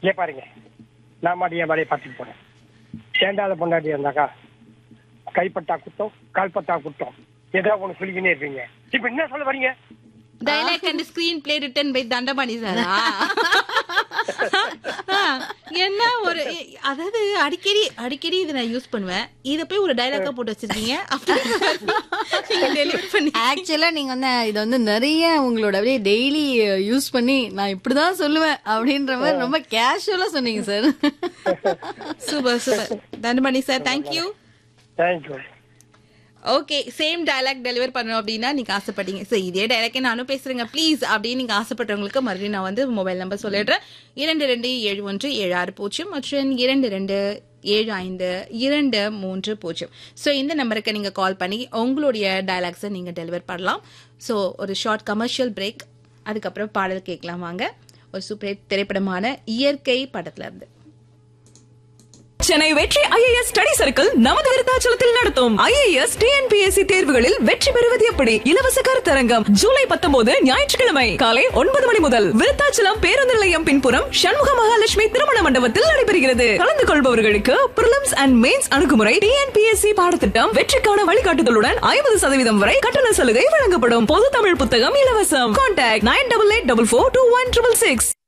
இங்கே பாருங்க நான் மாடி என் வேலையை பார்த்துட்டு போனேன் சேண்டாத பொண்டாட்டி இருந்தாக்கா கைப்பட்டா குத்தம் கால்பட்டா குத்தம் ஏதோ ஒன்று சொல்லிக்கினே இருப்பீங்க இப்ப என்ன சொல்ல வரீங்க dialogue and screenplay written by Dandapani சாரா என்ன ஒரு அதாவது அடிக்கடி அடிக்கடி இதை நான் யூஸ் பண்ணுவேன் இத போய் ஒரு டைலாக்கா போட்டு வச்சிருக்கீங்க நீங்க டெலிவரி பண்ணி ஆக்சுவலா நீங்க வந்து இத வந்து நிறைய உங்களோட அப்படியே டெய்லி யூஸ் பண்ணி நான் இப்படிதான் சொல்லுவேன் அப்படின்ற மாதிரி ரொம்ப கேஷுவலா சொன்னீங்க sir super super Dandapani sir thank you thank you okay same dialogue deliver பண்ணணும் அப்படின்னா நீங்க ஆசைப்பட்டீங்க சரி இதே டயலாக்கே நானும் பேசுறேங்க ப்ளீஸ் அப்படின்னு நீங்க ஆசைப்பட்டவங்களுக்கு மறுபடியும் நான் வந்து மொபைல் நம்பர் சொல்லிடுறேன் இரண்டு ரெண்டு ஏழு ஒன்று ஏழு ஆறு பூஜ்ஜியம் மற்றும் இரண்டு ரெண்டு ஏழு ஐந்து இரண்டு மூன்று பூஜ்ஜியம் ஸோ இந்த நம்பருக்கு நீங்க கால் பண்ணி உங்களுடைய டயலாக்ஸை நீங்க டெலிவர் பண்ணலாம் ஸோ ஒரு ஷார்ட் கமர்ஷியல் பிரேக் அதுக்கப்புறம் பாடல் கேட்கலாம் வாங்க ஒரு சூப்பர் திரைப்படமான இயற்கை படத்துல இருந்து சென்னை வெற்றி ஐஏஎஸ் ஸ்டடி சர்க்கிள் நமது விருத்தாச்சலத்தில் நடத்தும் ஐஏஎஸ் டிஎன்பிஎஸ்சி தேர்வுகளில் வெற்றி பெறுவது எப்படி இலவச கருத்தரங்கம் ஜூலை பத்தொன்பது ஞாயிற்றுக்கிழமை காலை ஒன்பது மணி முதல் விருத்தாச்சலம் பேருந்து நிலையம் பின்புறம் சண்முக மகாலட்சுமி திருமண மண்டபத்தில் நடைபெறுகிறது கலந்து கொள்பவர்களுக்கு பிரிலிம்ஸ் அண்ட் மெயின்ஸ் அணுகுமுறை டிஎன்பிஎஸ்சி பாடத்திட்டம் வெற்றிக்கான வழிகாட்டுதலுடன் ஐம்பது சதவீதம் வரை கட்டண சலுகை வழங்கப்படும் பொது தமிழ் புத்தகம் இலவசம் contact nine double eight double four two one triple six